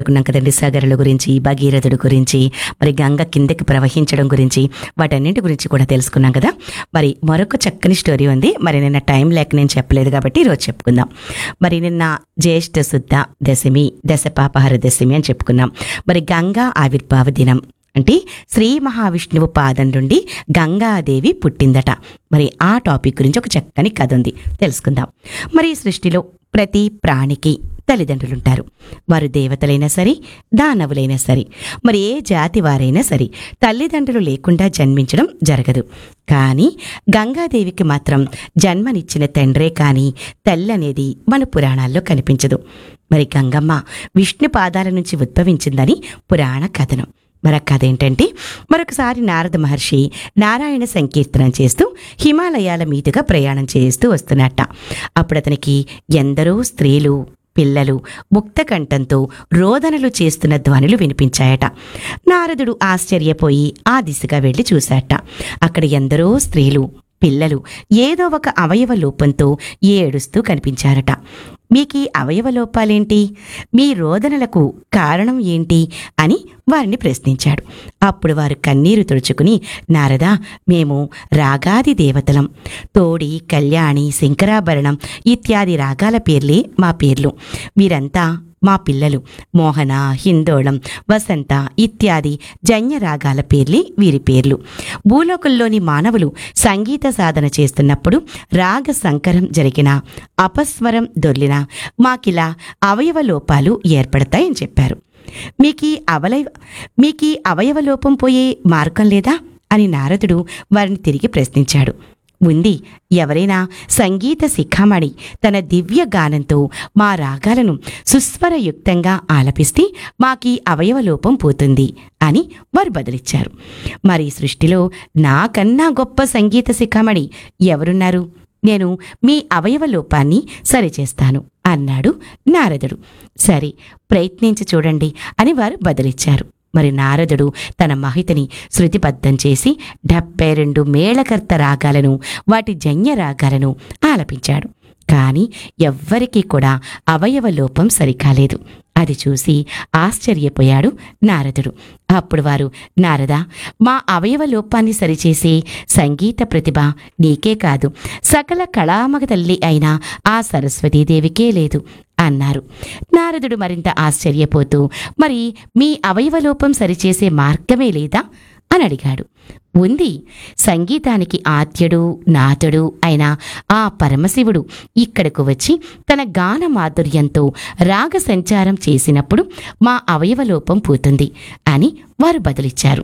మాట్లాడుకున్నాం కదండి సగరుల గురించి భగీరథుడు గురించి మరి గంగ కిందకి ప్రవహించడం గురించి వాటన్నింటి గురించి కూడా తెలుసుకున్నాం కదా మరి మరొక చక్కని స్టోరీ ఉంది మరి నిన్న టైం లేక నేను చెప్పలేదు కాబట్టి ఈరోజు చెప్పుకుందాం మరి నిన్న జ్యేష్ఠ శుద్ధ దశమి దశపాపహర దశమి అని చెప్పుకున్నాం మరి గంగా ఆవిర్భావ దినం అంటే శ్రీ మహావిష్ణువు పాదం నుండి గంగాదేవి పుట్టిందట మరి ఆ టాపిక్ గురించి ఒక చక్కని కథ ఉంది తెలుసుకుందాం మరి ఈ సృష్టిలో ప్రతి ప్రాణికి తల్లిదండ్రులుంటారు వారు దేవతలైనా సరే దానవులైనా సరే మరి ఏ జాతి వారైనా సరే తల్లిదండ్రులు లేకుండా జన్మించడం జరగదు కానీ గంగాదేవికి మాత్రం జన్మనిచ్చిన తండ్రే కానీ తల్లి అనేది మన పురాణాల్లో కనిపించదు మరి గంగమ్మ విష్ణు పాదాల నుంచి ఉద్భవించిందని పురాణ కథనం మరొక కథ ఏంటంటే మరొకసారి నారద మహర్షి నారాయణ సంకీర్తనం చేస్తూ హిమాలయాల మీదుగా ప్రయాణం చేస్తూ వస్తున్నట్ట అప్పుడు అతనికి ఎందరో స్త్రీలు పిల్లలు ముక్తకంఠంతో రోదనలు చేస్తున్న ధ్వనులు వినిపించాయట నారదుడు ఆశ్చర్యపోయి ఆ దిశగా వెళ్లి చూశాట అక్కడ ఎందరో స్త్రీలు పిల్లలు ఏదో ఒక అవయవ లోపంతో ఏడుస్తూ కనిపించారట మీకీ అవయవ లోపాలేంటి మీ రోదనలకు కారణం ఏంటి అని వారిని ప్రశ్నించాడు అప్పుడు వారు కన్నీరు తుడుచుకుని నారదా మేము రాగాది దేవతలం తోడి కళ్యాణి శంకరాభరణం ఇత్యాది రాగాల పేర్లే మా పేర్లు వీరంతా మా పిల్లలు మోహన హిందోళం వసంత ఇత్యాది జన్య రాగాల పేర్లే వీరి పేర్లు భూలోకంలోని మానవులు సంగీత సాధన చేస్తున్నప్పుడు రాగ సంకరం జరిగిన అపస్వరం దొర్లిన మాకిలా అవయవ లోపాలు ఏర్పడతాయని చెప్పారు మీకీ అవలయ మీకీ అవయవ లోపం పోయే మార్గం లేదా అని నారదుడు వారిని తిరిగి ప్రశ్నించాడు ఉంది ఎవరైనా సంగీత శిఖామణి తన దివ్య గానంతో మా రాగాలను సుస్వరయుక్తంగా ఆలపిస్తే మాకీ అవయవ లోపం పోతుంది అని వారు బదులిచ్చారు మరి ఈ సృష్టిలో నాకన్నా గొప్ప సంగీత శిఖామణి ఎవరున్నారు నేను మీ అవయవ లోపాన్ని సరిచేస్తాను అన్నాడు నారదుడు సరే ప్రయత్నించి చూడండి అని వారు బదులిచ్చారు మరి నారదుడు తన మహితని శృతిబద్ధం చేసి డెబ్బై రెండు మేళకర్త రాగాలను వాటి జన్య రాగాలను ఆలపించాడు కానీ ఎవ్వరికీ కూడా అవయవ లోపం సరికాలేదు అది చూసి ఆశ్చర్యపోయాడు నారదుడు అప్పుడు వారు నారద మా అవయవ లోపాన్ని సరిచేసే సంగీత ప్రతిభ నీకే కాదు సకల కళామగ తల్లి అయిన ఆ సరస్వతీదేవికే లేదు అన్నారు నారదుడు మరింత ఆశ్చర్యపోతూ మరి మీ అవయవ లోపం సరిచేసే మార్గమే లేదా అని అడిగాడు ఉంది సంగీతానికి ఆద్యుడు నాథుడు అయిన ఆ పరమశివుడు ఇక్కడకు వచ్చి తన గాన మాధుర్యంతో రాగ సంచారం చేసినప్పుడు మా అవయవ లోపం పోతుంది అని వారు బదులిచ్చారు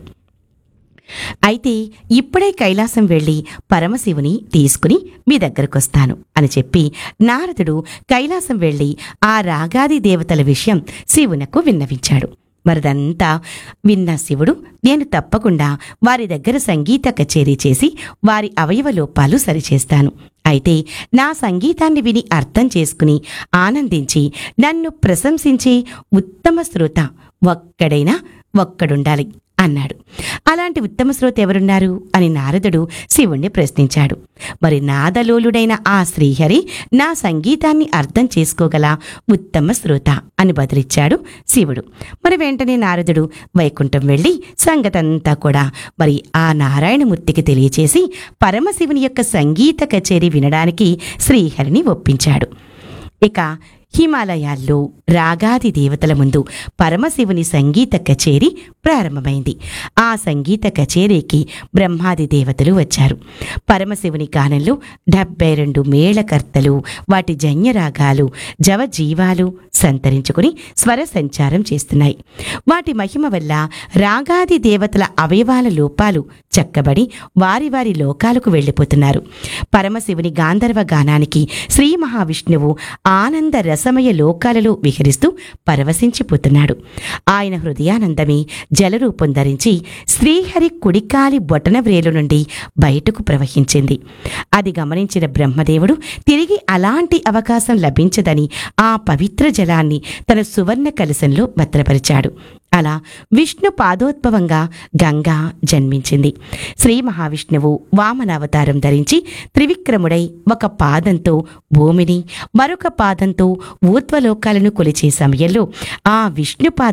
అయితే ఇప్పుడే కైలాసం వెళ్ళి పరమశివుని తీసుకుని మీ దగ్గరకొస్తాను అని చెప్పి నారదుడు కైలాసం వెళ్ళి ఆ రాగాది దేవతల విషయం శివునకు విన్నవించాడు మరిదంతా విన్న శివుడు నేను తప్పకుండా వారి దగ్గర సంగీత కచేరీ చేసి వారి అవయవ లోపాలు సరిచేస్తాను అయితే నా సంగీతాన్ని విని అర్థం చేసుకుని ఆనందించి నన్ను ప్రశంసించే ఉత్తమ శ్రోత ఒక్కడైనా ఒక్కడుండాలి అన్నాడు అలాంటి ఉత్తమ శ్రోత ఎవరున్నారు అని నారదుడు శివుణ్ణి ప్రశ్నించాడు మరి నాదలోలుడైన ఆ శ్రీహరి నా సంగీతాన్ని అర్థం చేసుకోగల ఉత్తమ శ్రోత అని బదులిచ్చాడు శివుడు మరి వెంటనే నారదుడు వైకుంఠం వెళ్ళి సంగతంతా కూడా మరి ఆ నారాయణమూర్తికి తెలియచేసి పరమశివుని యొక్క సంగీత కచేరీ వినడానికి శ్రీహరిని ఒప్పించాడు ఇక హిమాలయాల్లో రాగాది దేవతల ముందు పరమశివుని సంగీత కచేరీ ప్రారంభమైంది ఆ సంగీత కచేరీకి బ్రహ్మాది దేవతలు వచ్చారు పరమశివుని గానంలో డెబ్బై రెండు మేళకర్తలు వాటి జన్యరాగాలు జవజీవాలు సంతరించుకుని స్వర సంచారం చేస్తున్నాయి వాటి మహిమ వల్ల రాగాది దేవతల అవయవాల లోపాలు చక్కబడి వారి వారి లోకాలకు వెళ్ళిపోతున్నారు పరమశివుని గాంధర్వ గానానికి శ్రీ మహావిష్ణువు ఆనంద రసమయ లోకాలలో విహరిస్తూ పరవశించిపోతున్నాడు ఆయన హృదయానందమే జలరూపం ధరించి శ్రీహరి కుడికాలి బొటన వ్రేలు నుండి బయటకు ప్రవహించింది అది గమనించిన బ్రహ్మదేవుడు తిరిగి అలాంటి అవకాశం లభించదని ఆ పవిత్ర జలాన్ని తన సువర్ణ కలశంలో భద్రపరిచాడు అలా విష్ణు పాదోద్భవంగా గంగా జన్మించింది శ్రీ మహావిష్ణువు వామనావతారం ధరించి త్రివిక్రముడై ఒక పాదంతో భూమిని మరొక పాదంతో ఊర్ధ్వలోకాలను కొలిచే సమయంలో ఆ విష్ణుపాద